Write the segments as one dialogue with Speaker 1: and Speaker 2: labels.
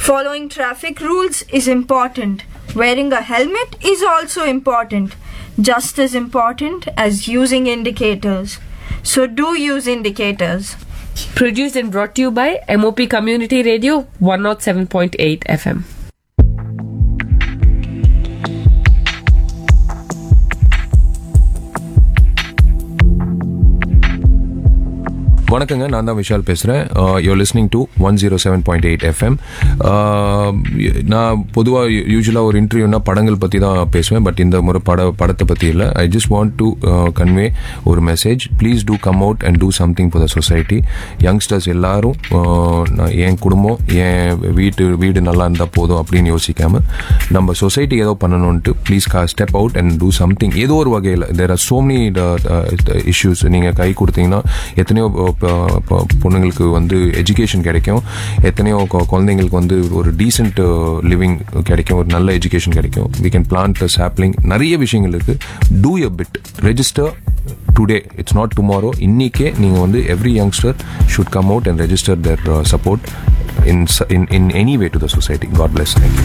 Speaker 1: Following traffic rules is important. Wearing a helmet is also important, just as important as using indicators. So do use indicators.
Speaker 2: Produced and brought to you by MOP Community Radio 107.8 FM.
Speaker 3: வணக்கங்க நான் தான் விஷால் பேசுகிறேன் you listening to one zero seven point eight FM நான் பொதுவாக யூஸ்வலாக ஒரு இன்டர்வியூனா படங்கள் பற்றி தான் பேசுவேன் பட் இந்த முறை பட படத்தை பற்றி இல்லை I just want to convey ஒரு message please do come out and do something for the society youngsters எல்லாரும் uh, நான் என் குடும்பம் என் வீட்டு வீடு நல்லா இருந்தால் போதும் அப்படின்னு யோசிக்காம நம்ம சொசைட்டி ஏதோ பண்ணணும்ட்டு ப்ளீஸ் கா step out and do something ஏதோ ஒரு வகையில் there are so many issues நீங்கள் கை கொடுத்தீங்கன்னா எத்தனையோ ப- ப- ப- பொண்ணுங்களுக்கு வந்து எஜுகேஷன் கிடைக்கும் எத்தனையோ கொ- குழந்தைங்களுக்கு வந்து ஒரு டீசென்ட் லிவிங் கிடைக்கும் ஒரு நல்ல எஜுகேஷன் கிடைக்கும் வி கேன் பிளான்ட் சாப்ளிங் நிறைய விஷயங்கள் இருக்கு do a bit register today it's not tomorrow இன்னிக்கே நீங்கள் வந்து every youngster should come out and register their support in in in any way to the society God bless thank you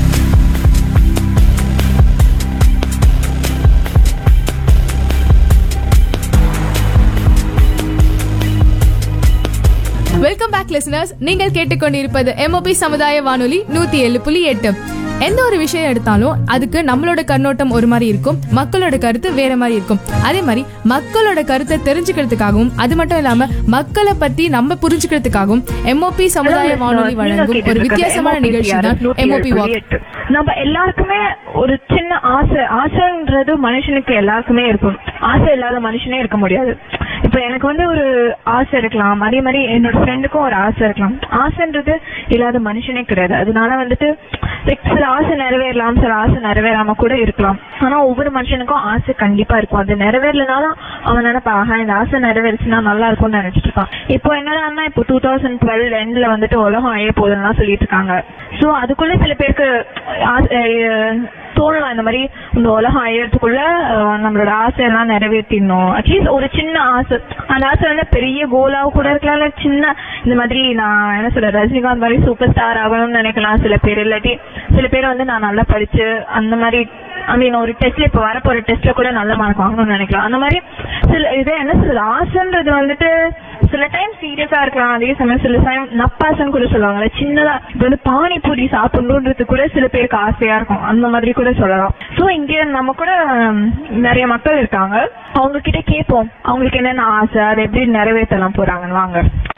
Speaker 4: welcome back listeners நீங்கள் கேட்டுக்கொண்டிருப்பது MOP சமுதாய வானொலி நூத்தி ஏழு புள்ளி எட்டு எந்த ஒரு விஷயம் எடுத்தாலும் அதுக்கு நம்மளோட கண்ணோட்டம் ஒரு மாதிரி இருக்கும் மக்களோட கருத்து வேற மாதிரி இருக்கும் அதே மாதிரி மக்களோட கருத்தை தெரிஞ்சுக்கிறதுக்காகவும் அது மட்டும் இல்லாம மக்களை பத்தி நம்ம புரிஞ்சுக்கிறதுக்காகவும் எம்ஓபி சமுதாய வானொலி வழங்கும் ஒரு வித்தியாசமான நிகழ்ச்சி தான் எம்ஓபி வாக்
Speaker 5: நம்ம எல்லாருக்குமே ஒரு சின்ன ஆசை ஆசைன்றது மனுஷனுக்கு எல்லாருக்குமே இருக்கும் ஆசை இல்லாத மனுஷனே இருக்க முடியாது இப்ப எனக்கு வந்து ஒரு ஆசை இருக்கலாம் அதே மாதிரி என்னோட ஃப்ரெண்டுக்கும் ஒரு ஆசை இருக்கலாம் ஆசைன்றது இல்லாத மனுஷனே கிடையாது அதனால வந்துட்டு like சில ஆசை நிறைவேறலாம் சில ஆசை நிறைவேறாம கூட இருக்கலாம் ஆனா ஒவ்வொரு மனுஷனுக்கும் ஆசை கண்டிப்பா இருக்கும் அது நிறைவேறலனாலும் அவன் நினைப்பா ஆஹா இந்த ஆசை நிறைவேறுச்சுன்னா நல்லா இருக்கும்னு நினைச்சிட்டு இருப்பான் இப்போ என்னடான்னா இப்போ டூ தௌசண்ட் டுவெல் எண்ட்ல வந்துட்டு உலகம் அழிய போகுதுன்னு சொல்லிட்டு இருக்காங்க சோ அதுக்குள்ள சில பேருக்கு ஆசை- அஹ் தோணலாம் இந்த மாதிரி இந்த உலகம் அழியறதுக்குள்ள அஹ், நம்மளோட ஆசையெல்லாம் நிறைவேற்றிடணும் அட்லீஸ்ட் ஒரு சின்ன ஆசை அந்த ஆசை வந்து பெரிய கோலாக கூட இருக்கலாம் இல்ல சின்ன இந்த மாதிரி நான் என்ன சொல்ற ரஜினிகாந்த் மாதிரி சூப்பர் ஸ்டார் ஆகணும்னு நினைக்கலாம் சில பேர் இல்லாட்டி சில பேர் வந்து நான் நல்லா படிச்சு அந்த மாதிரி ஐ மீன் ஒரு டெஸ்ட்ல இப்ப வரப்போற டெஸ்ட்ல கூட நல்ல மார்க் வாங்கணும்னு நினைக்கலாம் அந்த மாதிரி சில இது என்ன சொல்றது ஆசைன்றது வந்துட்டு சில டைம் சீரியஸா இருக்கலாம் அதே சமயம் சில டைம் நப்பாசன்னு கூட சொல்லுவாங்கல்ல சின்னதா இப்ப வந்து பானிபூரி சாப்பிடணுன்றது கூட சில பேருக்கு ஆசையா இருக்கும் அந்த மாதிரி கூட சொல்லலாம் சோ இங்க நம்ம கூட ஹம், நிறைய மக்கள் இருக்காங்க அவங்க கிட்ட கேட்போம் அவங்களுக்கு என்னென்ன ஆசை அதை எப்படி நிறைவேற்றலாம் போறாங்கன்னு வாங்க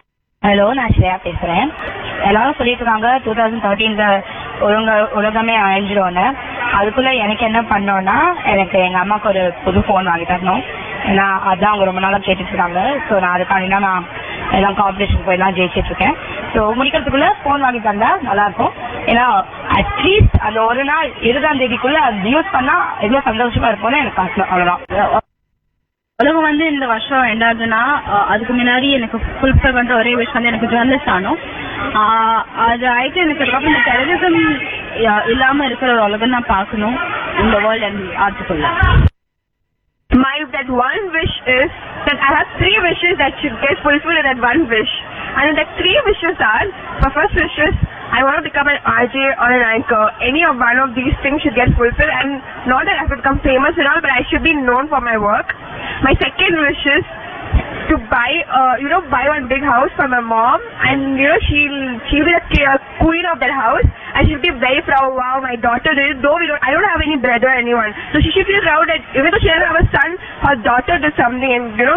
Speaker 6: ஹலோ நான் ஸ்ரேயா பேசுறேன் எல்லாரும் சொல்லிட்டு இருக்காங்க டூ தௌசண்ட் தேர்ட்டீன்ல உலக உலகமே அழிஞ்சிரும்னு அதுக்குள்ள எனக்கு என்ன பண்ணோம்னா எனக்கு எங்க அம்மாக்கு ஒரு புது ஃபோன் வாங்கி தரணும் ஏன்னா அதான் அவங்க ரொம்ப நாளா கேட்டுட்டு இருக்காங்க ஸோ நான் அதுக்காண்டி தான் நான் எல்லாம் காம்படிஷன் போய் எல்லாம் ஜெயிச்சிட்டு இருக்கேன் ஸோ முடிக்கிறதுக்குள்ள ஃபோன் வாங்கி தந்தா நல்லா இருக்கும் ஏன்னா அட்லீஸ்ட் அந்த ஒரு நாள் இருபதாம் தேதிக்குள்ள அது யூஸ் பண்ணா எவ்வளவு சந்தோஷமா இருக்கும்னு எனக்கு ஆசை அவ்வளவுதான் உலகம் வந்து இந்த வருஷம் ரெண்டாவதுன்னா அஹ், அதுக்கு முன்னாடி எனக்கு ஃபுல்ஃபில் பண்ற ஒரே விஷயம் வந்து எனக்கு ஜேர்னலிஸ்ட் ஆகணும் அஹ், அது ஆயிட்டு எனக்கு அதுக்கப்புறம் இந்த டெரரிசம் இல்லாம இருக்கிற ஒரு உலகம் நான் பார்க்கணும் இந்த வேர்ல்ட் அண்ட் ஆர்ட்டுக்குள்ள
Speaker 5: My that one wish is that I have three wishes that should get fulfilled in that one wish. And the three wishes are, my first wish is I want to become an RJ or an anchor. Any of one of these things should get fulfilled and not that I have to become famous and all, but I should be known for my work. My second wish is to buy, uh, you know, buy one big house for my mom, and you know, she'll she'll be the ki- uh, queen of that house, and she'll be very proud. Wow, my daughter did it. Though we don't, I don't have any brother or anyone, so she should feel proud that even though she doesn't have a son, her daughter did something, and you know,